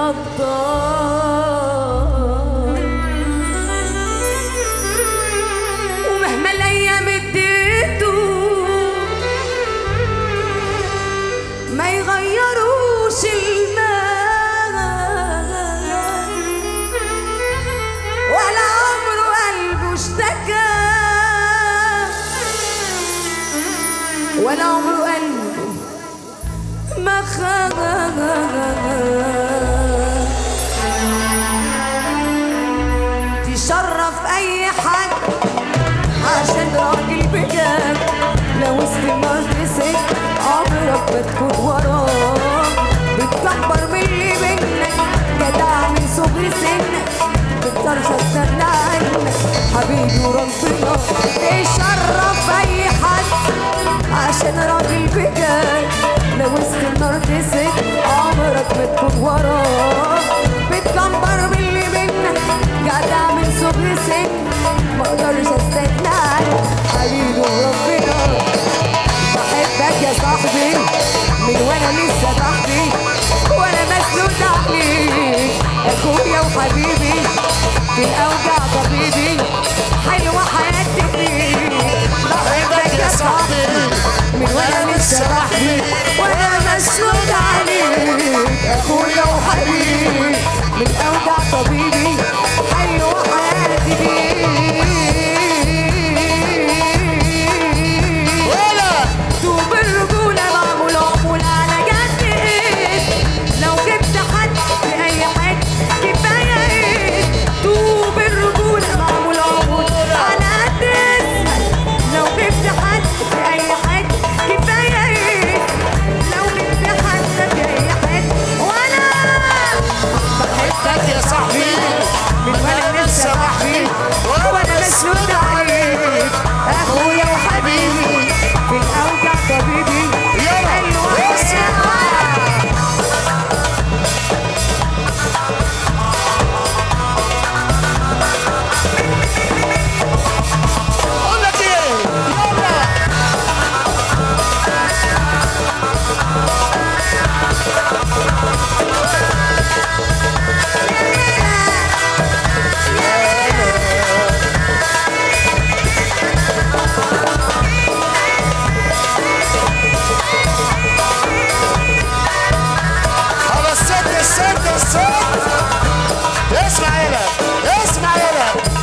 الأبطال ومهما الأيام اديته ما يغيروش المال ولا عمره قلبه اشتكى ولا عمره قلبه ما خاف تشرف اي حد عشان راجل بجد لو وسط النار تسد عمرك ما تكون وراه بتكبر من اللي منك جدع من صغر سنك مقدرش استغنى عنك حبيبي وربنا تشرف اي حد عشان راجل بجد لو وسط النار تسد عمرك ما تكون وراه بتكبر من اللي منك جدع من صغر سنك مقدرش استغنى عنك حبيبي وربنا بحبك يا صاحبي من وانا لسه صاحبي وانا مسنود عليك اخويا وحبيبي في الاوجع طبيبي حلوه حياتي فيك بحبك يا صاحبي من وانا لسه صاحبي وانا مسنود عليك اخويا وحبيبي من الاوجع طبيبي حلوه حياتي فيك ولا دوب الرجولة معمول عمول على جد ايه لو جبت حد في اي حد كفاية ايه دوب الرجولة معمول عمول على قد اسمك لو جبت حد في اي حد كفاية ايه لو جبت حد في اي حد وانا بحبك يا صاحبي من وانا لسه صاحبي وانا مسنود عليك اخويا وحبيبي في الاوجع طبيبي يلا، ايوه اسمع. اقول لك ايه يلا خلاص سد السد السد اسمع يلا اسمع يلا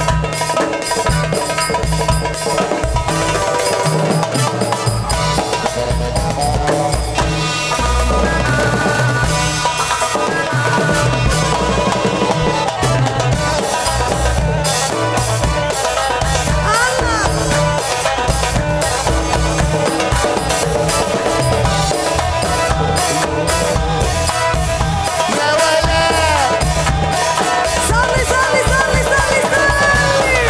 يا ولد صلي صلي صلي صلي صلي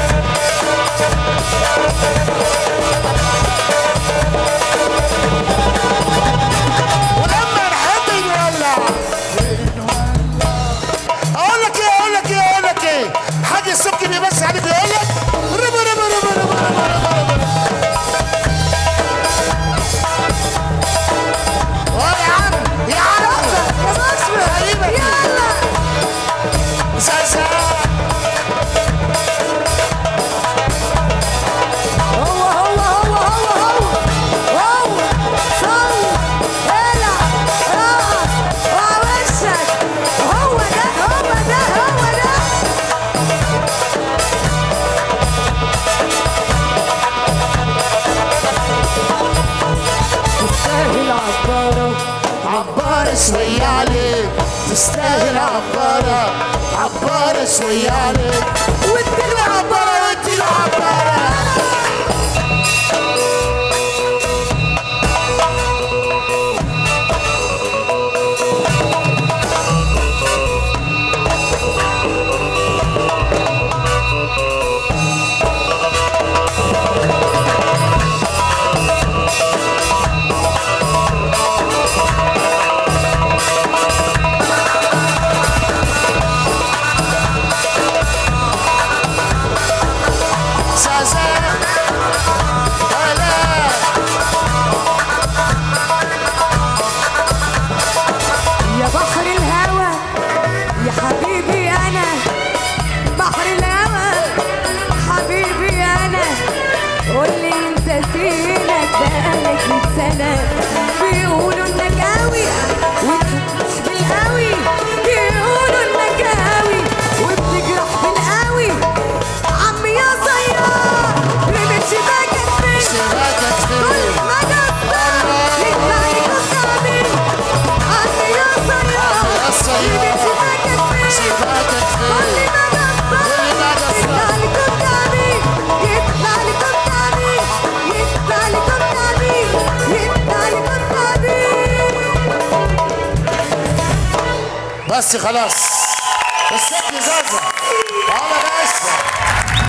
ولما نحب نولع اقول لك ايه اقول لك ايه اقول لك ايه حاج السبكي بيمسي عليك يقول لك ربا ربا ربا ربا ربا ربا ربا يا عم يا عم يا مصر حبيبك يلا زازا هو هو هو هو هو هو صلي العب رقص وعوشك هو ده هو ده هو ده تستاهل عبارة عبارة شوية عليك تستاهل عبارة عبارة شوية عليك واديله عبارة واديله عبارة بس خلاص الست زازا تعالى بس